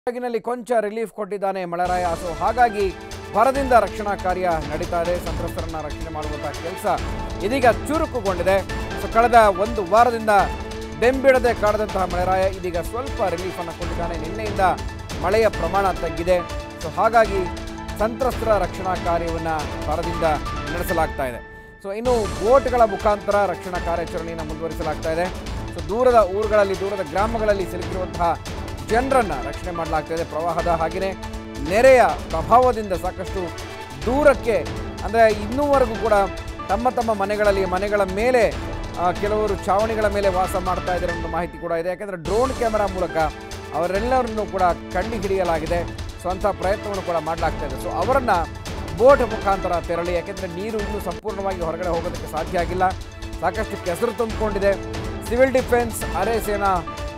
ಕೊಡಗಿನಲ್ಲಿ ಕೊಂಚ ರಿಲೀಫ್ ಕೊಟ್ಟಿದ್ದಾನೆ ಮಳೆರಾಯ ಸೊ ಹಾಗಾಗಿ ಬರದಿಂದ ರಕ್ಷಣಾ ಕಾರ್ಯ ನಡೀತಾ ಇದೆ ಸಂತ್ರಸ್ತರನ್ನ ರಕ್ಷಣೆ ಮಾಡುವಂತಹ ಕೆಲಸ ಇದೀಗ ಚುರುಕುಗೊಂಡಿದೆ ಸೊ ಕಳೆದ ಒಂದು ವಾರದಿಂದ ಬೆಂಬಿಡದೆ ಕಾಡದಂತಹ ಮಳೆರಾಯ ಇದೀಗ ಸ್ವಲ್ಪ ರಿಲೀಫ್ ಅನ್ನು ಕೊಟ್ಟಿದ್ದಾನೆ ನಿನ್ನೆಯಿಂದ ಮಳೆಯ ಪ್ರಮಾಣ ತಗ್ಗಿದೆ ಸೊ ಹಾಗಾಗಿ ಸಂತ್ರಸ್ತರ ರಕ್ಷಣಾ ಕಾರ್ಯವನ್ನು ಬರದಿಂದ ನಡೆಸಲಾಗ್ತಾ ಇದೆ ಸೊ ಇನ್ನು ಬೋಟ್ಗಳ ಮುಖಾಂತರ ರಕ್ಷಣಾ ಕಾರ್ಯಾಚರಣೆಯನ್ನು ಮುಂದುವರಿಸಲಾಗ್ತಾ ಇದೆ ಸೊ ದೂರದ ಊರುಗಳಲ್ಲಿ ದೂರದ ಗ್ರಾಮಗಳಲ್ಲಿ ಸಿಲುಕಿರುವಂತಹ ಜನರನ್ನ ರಕ್ಷಣೆ ಮಾಡಲಾಗ್ತಾ ಇದೆ ಪ್ರವಾಹದ ಹಾಗೆಯೇ ನೆರೆಯ ಪ್ರಭಾವದಿಂದ ಸಾಕಷ್ಟು ದೂರಕ್ಕೆ ಅಂದರೆ ಇನ್ನೂವರೆಗೂ ಕೂಡ ತಮ್ಮ ತಮ್ಮ ಮನೆಗಳಲ್ಲಿ ಮನೆಗಳ ಮೇಲೆ ಆ, ಕೆಲವರು ಛಾವಣಿಗಳ ಮೇಲೆ ವಾಸ ಮಾಡ್ತಾ ಇದ್ದಾರೆ ಅನ್ನೋ ಮಾಹಿತಿ ಕೂಡ ಇದೆ ಯಾಕೆಂದರೆ ಡ್ರೋನ್ ಕ್ಯಾಮೆರಾ ಮೂಲಕ ಅವರೆಲ್ಲರನ್ನು ಕೂಡ ಕಂಡು ಹಿಡಿಯಲಾಗಿದೆ ಸೊ ಅಂಥ ಪ್ರಯತ್ನವನ್ನು ಕೂಡ ಮಾಡಲಾಗ್ತಾ ಇದೆ ಸೊ ಅವರನ್ನು ಬೋಟ್ ಮುಖಾಂತರ ತೆರಳಿ ಯಾಕೆಂದರೆ ನೀರು ಇನ್ನೂ ಸಂಪೂರ್ಣವಾಗಿ ಹೊರಗಡೆ ಹೋಗೋದಕ್ಕೆ ಸಾಧ್ಯ ಆಗಿಲ್ಲ ಸಾಕಷ್ಟು ಕೆಸರು ತುಂಬಿಕೊಂಡಿದೆ ಸಿವಿಲ್ ಡಿಫೆನ್ಸ್ ಅರೆ ಸೇನಾ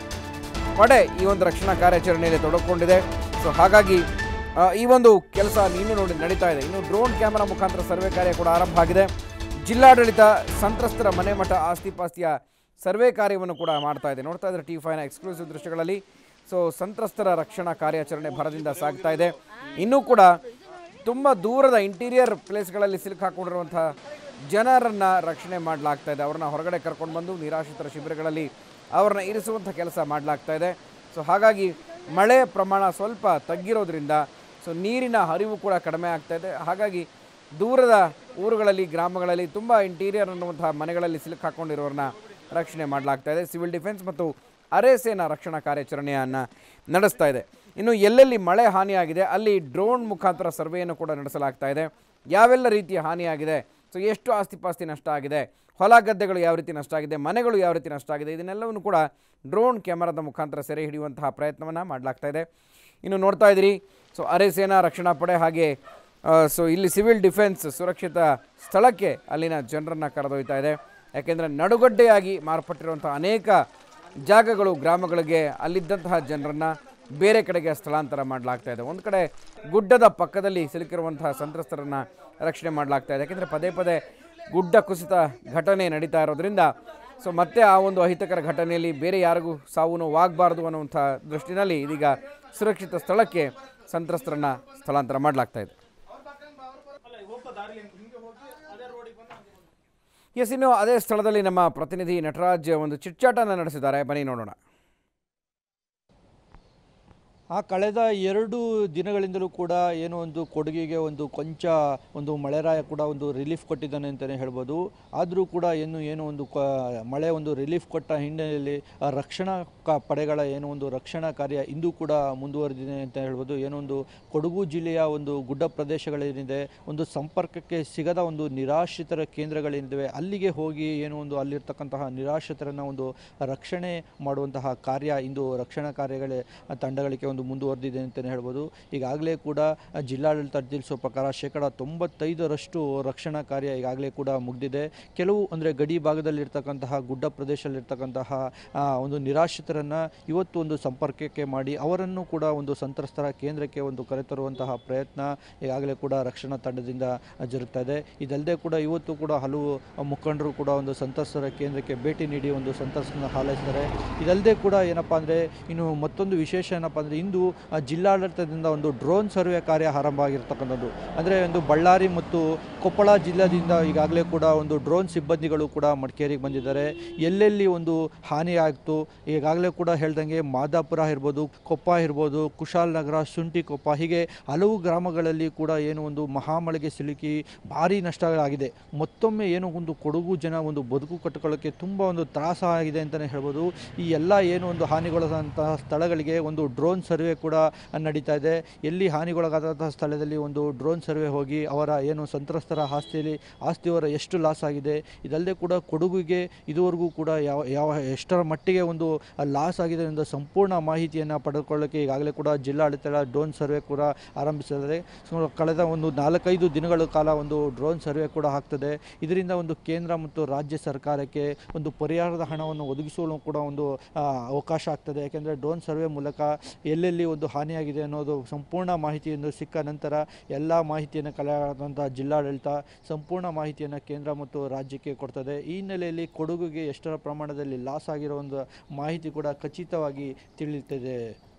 ಪಡೆ ಈ ಒಂದು ರಕ್ಷಣಾ ಕಾರ್ಯಾಚರಣೆಯಲ್ಲಿ ತೊಡಗಿಕೊಂಡಿದೆ ಸೊ ಹಾಗಾಗಿ ಆ, ಈ ಒಂದು ಕೆಲಸ ಇನ್ನೂ ನೋಡಿ ನಡೀತಾ ಇದೆ ಇನ್ನು ಡ್ರೋನ್ ಕ್ಯಾಮೆರಾ ಮುಖಾಂತರ ಸರ್ವೆ ಕಾರ್ಯ ಕೂಡ ಆರಂಭ ಆಗಿದೆ ಜಿಲ್ಲಾಡಳಿತ ಸಂತ್ರಸ್ತರ ಮನೆ ಮಠ ಆಸ್ತಿ ಪಾಸ್ತಿಯ ಸರ್ವೆ ಕಾರ್ಯವನ್ನು ಕೂಡ ಮಾಡ್ತಾ ಇದೆ ನೋಡ್ತಾ ಇದ್ದಾರೆ ಟಿ ಫೈನ ಎಕ್ಸ್ಕ್ಲೂಸಿವ್ ದೃಶ್ಯಗಳಲ್ಲಿ ಸೊ ಸಂತ್ರಸ್ತರ ರಕ್ಷಣಾ ಕಾರ್ಯಾಚರಣೆ ಭರದಿಂದ ಸಾಗ್ತಾ ಇದೆ ಇನ್ನೂ ಕೂಡ ತುಂಬ ದೂರದ ಇಂಟೀರಿಯರ್ ಪ್ಲೇಸ್ಗಳಲ್ಲಿ ಸಿಲುಕಾಕೊಂಡಿರುವಂಥ ಜನರನ್ನು ರಕ್ಷಣೆ ಮಾಡಲಾಗ್ತಾ ಇದೆ ಅವ್ರನ್ನ ಹೊರಗಡೆ ಕರ್ಕೊಂಡು ಬಂದು ನಿರಾಶ್ರಿತರ ಶಿಬಿರಗಳಲ್ಲಿ ಅವ್ರನ್ನ ಇರಿಸುವಂಥ ಕೆಲಸ ಮಾಡಲಾಗ್ತಾ ಇದೆ ಸೊ ಹಾಗಾಗಿ ಮಳೆ ಪ್ರಮಾಣ ಸ್ವಲ್ಪ ತಗ್ಗಿರೋದ್ರಿಂದ ಸೊ ನೀರಿನ ಹರಿವು ಕೂಡ ಕಡಿಮೆ ಆಗ್ತಾ ಇದೆ ಹಾಗಾಗಿ ದೂರದ ಊರುಗಳಲ್ಲಿ ಗ್ರಾಮಗಳಲ್ಲಿ ತುಂಬ ಇಂಟೀರಿಯರ್ ಅನ್ನುವಂತಹ ಮನೆಗಳಲ್ಲಿ ಸಿಲುಕಾಕೊಂಡಿರೋರನ್ನ ರಕ್ಷಣೆ ಮಾಡಲಾಗ್ತಾ ಇದೆ ಸಿವಿಲ್ ಡಿಫೆನ್ಸ್ ಮತ್ತು ಅರೆ ಸೇನಾ ರಕ್ಷಣಾ ಕಾರ್ಯಾಚರಣೆಯನ್ನು ನಡೆಸ್ತಾ ಇದೆ ಇನ್ನು ಎಲ್ಲೆಲ್ಲಿ ಮಳೆ ಹಾನಿಯಾಗಿದೆ ಅಲ್ಲಿ ಡ್ರೋನ್ ಮುಖಾಂತರ ಸರ್ವೆಯನ್ನು ಕೂಡ ನಡೆಸಲಾಗ್ತಾ ಇದೆ ಯಾವೆಲ್ಲ ರೀತಿಯ ಹಾನಿಯಾಗಿದೆ ಸೊ ಎಷ್ಟು ಆಸ್ತಿಪಾಸ್ತಿ ನಷ್ಟ ಆಗಿದೆ ಹೊಲ ಗದ್ದೆಗಳು ಯಾವ ರೀತಿ ನಷ್ಟ ಆಗಿದೆ ಮನೆಗಳು ಯಾವ ರೀತಿ ನಷ್ಟ ಆಗಿದೆ ಇದನ್ನೆಲ್ಲವನ್ನು ಕೂಡ ಡ್ರೋನ್ ಕ್ಯಾಮರಾದ ಮುಖಾಂತರ ಸೆರೆ ಹಿಡಿಯುವಂತಹ ಪ್ರಯತ್ನವನ್ನು ಮಾಡಲಾಗ್ತಾ ಇದೆ ಇನ್ನು ನೋಡ್ತಾ ಇದ್ದೀರಿ ಸೊ ಅರೆ ಸೇನಾ ರಕ್ಷಣಾ ಪಡೆ ಹಾಗೆ ಸೊ ಇಲ್ಲಿ ಸಿವಿಲ್ ಡಿಫೆನ್ಸ್ ಸುರಕ್ಷಿತ ಸ್ಥಳಕ್ಕೆ ಅಲ್ಲಿನ ಜನರನ್ನು ಕರೆದೊಯ್ತಾ ಇದೆ ಯಾಕೆಂದರೆ ನಡುಗಡ್ಡೆಯಾಗಿ ಮಾರ್ಪಟ್ಟಿರುವಂಥ ಅನೇಕ ಜಾಗಗಳು ಗ್ರಾಮಗಳಿಗೆ ಅಲ್ಲಿದ್ದಂತಹ ಜನರನ್ನು ಬೇರೆ ಕಡೆಗೆ ಸ್ಥಳಾಂತರ ಮಾಡಲಾಗ್ತಾ ಇದೆ ಒಂದು ಕಡೆ ಗುಡ್ಡದ ಪಕ್ಕದಲ್ಲಿ ಸಿಲುಕಿರುವಂತಹ ಸಂತ್ರಸ್ತರನ್ನು ರಕ್ಷಣೆ ಮಾಡಲಾಗ್ತಾ ಇದೆ ಯಾಕೆಂದರೆ ಪದೇ ಪದೇ ಗುಡ್ಡ ಕುಸಿತ ಘಟನೆ ನಡೀತಾ ಇರೋದ್ರಿಂದ ಸೊ ಮತ್ತೆ ಆ ಒಂದು ಅಹಿತಕರ ಘಟನೆಯಲ್ಲಿ ಬೇರೆ ಯಾರಿಗೂ ಸಾವು ನೋವಾಗಬಾರ್ದು ಅನ್ನುವಂಥ ದೃಷ್ಟಿನಲ್ಲಿ ಇದೀಗ ಸುರಕ್ಷಿತ ಸ್ಥಳಕ್ಕೆ ಸಂತ್ರಸ್ತರನ್ನು ಸ್ಥಳಾಂತರ ಮಾಡಲಾಗ್ತಾ ಇದೆ ಎಸ್ ಇನ್ನು ಅದೇ ಸ್ಥಳದಲ್ಲಿ ನಮ್ಮ ಪ್ರತಿನಿಧಿ ನಟರಾಜ್ ಒಂದು ಚಿಟ್ಚಾಟನ ನಡೆಸಿದ್ದಾರೆ ಬನ್ನಿ ನೋಡೋಣ ಆ ಕಳೆದ ಎರಡು ದಿನಗಳಿಂದಲೂ ಕೂಡ ಏನೋ ಒಂದು ಕೊಡಗಿಗೆ ಒಂದು ಕೊಂಚ ಒಂದು ಮಳೆರಾಯ ಕೂಡ ಒಂದು ರಿಲೀಫ್ ಕೊಟ್ಟಿದ್ದಾನೆ ಅಂತಲೇ ಹೇಳ್ಬೋದು ಆದರೂ ಕೂಡ ಏನು ಏನೋ ಒಂದು ಕ ಮಳೆ ಒಂದು ರಿಲೀಫ್ ಕೊಟ್ಟ ಹಿನ್ನೆಲೆಯಲ್ಲಿ ಆ ರಕ್ಷಣಾ ಕ ಪಡೆಗಳ ಏನೋ ಒಂದು ರಕ್ಷಣಾ ಕಾರ್ಯ ಇಂದು ಕೂಡ ಮುಂದುವರೆದಿದೆ ಅಂತ ಹೇಳ್ಬೋದು ಏನೋ ಒಂದು ಕೊಡಗು ಜಿಲ್ಲೆಯ ಒಂದು ಗುಡ್ಡ ಪ್ರದೇಶಗಳೇನಿದೆ ಒಂದು ಸಂಪರ್ಕಕ್ಕೆ ಸಿಗದ ಒಂದು ನಿರಾಶ್ರಿತರ ಕೇಂದ್ರಗಳೇನಿವೆ ಅಲ್ಲಿಗೆ ಹೋಗಿ ಏನೋ ಒಂದು ಅಲ್ಲಿರ್ತಕ್ಕಂತಹ ನಿರಾಶ್ರಿತರನ್ನ ಒಂದು ರಕ್ಷಣೆ ಮಾಡುವಂತಹ ಕಾರ್ಯ ಇಂದು ರಕ್ಷಣಾ ಕಾರ್ಯಗಳೇ ತಂಡಗಳಿಗೆ ಒಂದು ಮುಂದುವರೆದಿದೆ ಅಂತಲೇ ಹೇಳ್ಬೋದು ಈಗಾಗಲೇ ಕೂಡ ಜಿಲ್ಲಾಡಳಿತ ತಿಳಿಸುವ ಪ್ರಕಾರ ಶೇಕಡ ತೊಂಬತ್ತೈದರಷ್ಟು ರಕ್ಷಣಾ ಕಾರ್ಯ ಈಗಾಗಲೇ ಕೂಡ ಮುಗಿದಿದೆ ಕೆಲವು ಅಂದರೆ ಗಡಿ ಭಾಗದಲ್ಲಿರ್ತಕ್ಕಂತಹ ಗುಡ್ಡ ಪ್ರದೇಶದಲ್ಲಿರ್ತಕ್ಕಂತಹ ಆ, ಒಂದು ನಿರಾಶ್ರಿತರನ್ನು ಇವತ್ತು ಒಂದು ಸಂಪರ್ಕಕ್ಕೆ ಮಾಡಿ ಅವರನ್ನು ಕೂಡ ಒಂದು ಸಂತ್ರಸ್ತರ ಕೇಂದ್ರಕ್ಕೆ ಒಂದು ಕರೆತರುವಂತಹ ಪ್ರಯತ್ನ ಈಗಾಗಲೇ ಕೂಡ ರಕ್ಷಣಾ ತಂಡದಿಂದ ಜರುಗ್ತಾ ಇದೆ ಇದಲ್ಲದೆ ಕೂಡ ಇವತ್ತು ಕೂಡ ಹಲವು ಮುಖಂಡರು ಕೂಡ ಒಂದು ಸಂತ್ರಸ್ತರ ಕೇಂದ್ರಕ್ಕೆ ಭೇಟಿ ನೀಡಿ ಒಂದು ಸಂತ್ರಸ್ತನ ಹಾಲೈಸಿದ್ದಾರೆ ಇದಲ್ಲದೆ ಕೂಡ ಏನಪ್ಪ ಅಂದರೆ ಇನ್ನು ಮತ್ತೊಂದು ವಿಶೇಷ ಏನಪ್ಪ ಅಂದರೆ ಇಂದು ಆ, ಜಿಲ್ಲಾಡಳಿತದಿಂದ ಒಂದು ಡ್ರೋನ್ ಸರ್ವೆ ಕಾರ್ಯ ಆರಂಭ ಆಗಿರ್ತಕ್ಕಂಥದ್ದು ಅಂದರೆ ಒಂದು ಬಳ್ಳಾರಿ ಮತ್ತು ಕೊಪ್ಪಳ ಜಿಲ್ಲೆಯಿಂದ ಈಗಾಗಲೇ ಕೂಡ ಒಂದು ಡ್ರೋನ್ ಸಿಬ್ಬಂದಿಗಳು ಕೂಡ ಮಡಿಕೇರಿಗೆ ಬಂದಿದ್ದಾರೆ ಎಲ್ಲೆಲ್ಲಿ ಒಂದು ಹಾನಿ ಆಗ್ತು ಈಗಾಗಲೇ ಕೂಡ ಹೇಳ್ದಂಗೆ ಮಾದಾಪುರ ಇರ್ಬೋದು ಕೊಪ್ಪ ಇರ್ಬೋದು ಕುಶಾಲನಗರ ಶುಂಠಿಕೊಪ್ಪ ಹೀಗೆ ಹಲವು ಗ್ರಾಮಗಳಲ್ಲಿ ಕೂಡ ಏನು ಒಂದು ಮಹಾಮಳೆಗೆ ಸಿಲುಕಿ ಭಾರಿ ನಷ್ಟಗಳಾಗಿದೆ ಮತ್ತೊಮ್ಮೆ ಏನು ಒಂದು ಕೊಡಗು ಜನ ಒಂದು ಬದುಕು ಕಟ್ಟಿಕೊಳ್ಳೋಕ್ಕೆ ತುಂಬ ಒಂದು ತ್ರಾಸ ಆಗಿದೆ ಅಂತಲೇ ಹೇಳ್ಬೋದು ಈ ಎಲ್ಲ ಏನು ಒಂದು ಹಾನಿಗೊಳಗಾದಂತಹ ಸ್ಥಳಗಳಿಗೆ ಒಂದು ಡ್ರೋನ್ ಸರ್ವೆ ಕೂಡ ನಡೀತಾ ಇದೆ ಎಲ್ಲಿ ಹಾನಿಗೊಳಗಾದಂತಹ ಸ್ಥಳದಲ್ಲಿ ಒಂದು ಡ್ರೋನ್ ಸರ್ವೆ ಹೋಗಿ ಅವರ ಏನು ಸಂತ್ರಸ್ತರ ಆಸ್ತಿಯಲ್ಲಿ ಆಸ್ತಿಯವರ ಎಷ್ಟು ಲಾಸ್ ಆಗಿದೆ ಇದಲ್ಲದೆ ಕೂಡ ಕೊಡಗುಗೆ ಇದುವರೆಗೂ ಕೂಡ ಯಾವ ಯಾವ ಎಷ್ಟರ ಮಟ್ಟಿಗೆ ಒಂದು ಲಾಸ್ ಆಗಿದೆ ಎಂದು ಸಂಪೂರ್ಣ ಮಾಹಿತಿಯನ್ನು ಪಡೆದುಕೊಳ್ಳೋಕ್ಕೆ ಈಗಾಗಲೇ ಕೂಡ ಜಿಲ್ಲಾಡಳಿತ ಡ್ರೋನ್ ಸರ್ವೆ ಕೂಡ ಆರಂಭಿಸಿದ್ದಾರೆ ಸೊ ಕಳೆದ ಒಂದು ನಾಲ್ಕೈದು ದಿನಗಳ ಕಾಲ ಒಂದು ಡ್ರೋನ್ ಸರ್ವೆ ಕೂಡ ಆಗ್ತದೆ ಇದರಿಂದ ಒಂದು ಕೇಂದ್ರ ಮತ್ತು ರಾಜ್ಯ ಸರ್ಕಾರಕ್ಕೆ ಒಂದು ಪರಿಹಾರದ ಹಣವನ್ನು ಒದಗಿಸಲು ಕೂಡ ಒಂದು ಆ, ಅವಕಾಶ ಆಗ್ತದೆ ಯಾಕೆಂದರೆ ಡ್ರೋನ್ ಸರ್ವೆ ಮೂಲಕ ಎಲ್ಲೆಲ್ಲಿ ಒಂದು ಹಾನಿಯಾಗಿದೆ ಅನ್ನೋದು ಸಂಪೂರ್ಣ ಮಾಹಿತಿಯನ್ನು ಸಿಕ್ಕ ನಂತರ ಎಲ್ಲ ಮಾಹಿತಿಯನ್ನು ಕಲೆಯಾದಂಥ ಜಿಲ್ಲಾಡಳಿತ ಸಂಪೂರ್ಣ ಮಾಹಿತಿಯನ್ನು ಕೇಂದ್ರ ಮತ್ತು ರಾಜ್ಯಕ್ಕೆ ಕೊಡ್ತದೆ ಈ ಹಿನ್ನೆಲೆಯಲ್ಲಿ ಕೊಡಗುಗೆ ಎಷ್ಟರ ಪ್ರಮಾಣದಲ್ಲಿ ಲಾಸ್ ಆಗಿರೋ ಒಂದು ಮಾಹಿತಿ ಕೂಡ ಖಚಿತವಾಗಿ ತಿಳಿಯುತ್ತದೆ